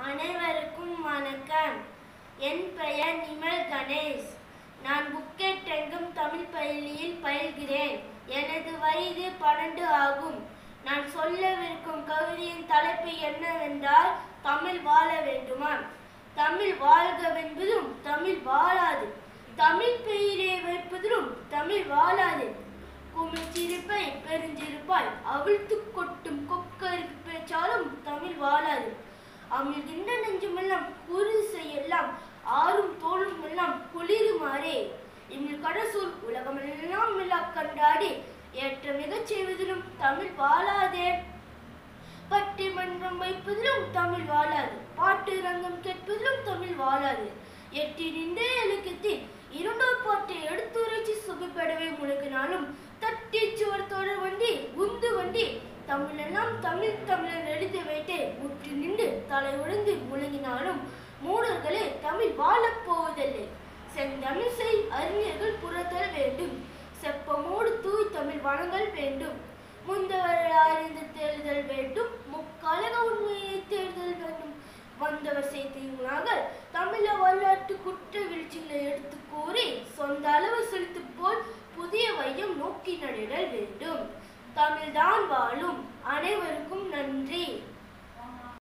அனைவருக்கும் வணக்கம் என் பெயர் நிமல் கணேஷ் நான் புக்கெட்டெங்கும் தமிழ் பள்ளியில் பயில்கிறேன் எனது வயது பன்னெண்டு ஆகும் நான் சொல்லவிருக்கும் கவிதையின் தலைப்பு என்னவென்றால் தமிழ் வாழ வேண்டுமா தமிழ் வாழ்கவென்பதும் தமிழ் வாழாது தமிழ் பெயரை வைப்பதிலும் தமிழ் வாழாது குமிழ்ச்சிருப்பை பெருஞ்சிருப்பாய் அவிழ்த்து கொட்டும் கொக்கரிப்பு பேச்சாலும் தமிழ் வாழாது அமிழ்கின்ற நெஞ்சுமெல்லாம் குருதி செய்யெல்லாம் ஆறும் தோளும் எல்லாம் குளிருமாறே இமிழ் கடசூல் உலகமெல்லாம் விழா கண்டாடி ஏற்ற மிகச் செய்வதிலும் தமிழ் வாழாதே பட்டிமன்றம் வைப்பதிலும் தமிழ் வாழாது பாட்டு ரங்கம் கேட்பதிலும் தமிழ் வாழாது எட்டி நின்றே இலக்கியத்தில் இரண்டோர் பாட்டை எடுத்துரைச்சி சுகப்படவே முழுகினாலும் தட்டி சுவர் தொடர் வண்டி உந்து வண்டி தமிழெல்லாம் தமிழ் தமிழர் எழுதி வைத்து முற்றி நின்று தலை உடைந்து முழங்கினாலும் மூடர்களே தமிழ் வாழப் போவதில்லை செந்தமிழ் செய் அறிஞர்கள் புறத்தல் வேண்டும் செப்பமோடு தூய் தமிழ் வளங்கள் வேண்டும் முந்தவர் அறிந்து தேர்தல் வேண்டும் முக்காலக உண்மையை தேர்தல் வேண்டும் வந்தவர் செய்தீங்களாக தமிழ வரலாற்று குற்ற வீழ்ச்சிகளை எடுத்து கூறி சொந்த அளவு செலுத்து போல் புதிய வையம் நோக்கி நடிடல் வேண்டும் தமிழ்தான் வாழும் அனைவருக்கும் நன்றி